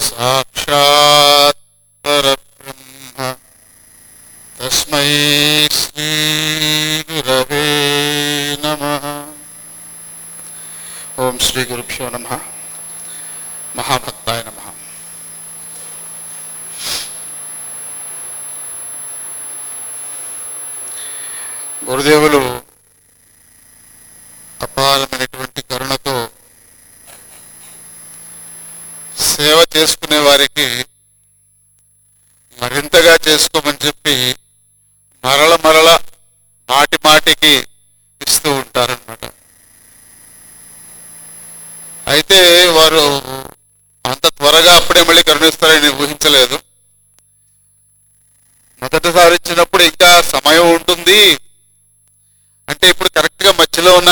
సాక్షాత్ పరబ్రహ్మ తస్మై శ్రీ గురవే నమ ఓం శ్రీ గురుభ్యో నమ మహాభక్తాయ నమ గురుదేవులు అపారమైనటువంటి కరుణతో సేవ చేసుకునే వారికి మరింతగా చేసుకోమని చెప్పి మరల మరల మాటి మాటికి ఇస్తూ ఉంటారన్నమాట అయితే వారు అంత త్వరగా అప్పుడే మళ్ళీ కరుణిస్తారని నేను ఊహించలేదు మొదటిసారి ఇచ్చినప్పుడు ఇంకా సమయం ఉంటుంది అంటే ఇప్పుడు కరెక్ట్ గా మధ్యలో ఉన్న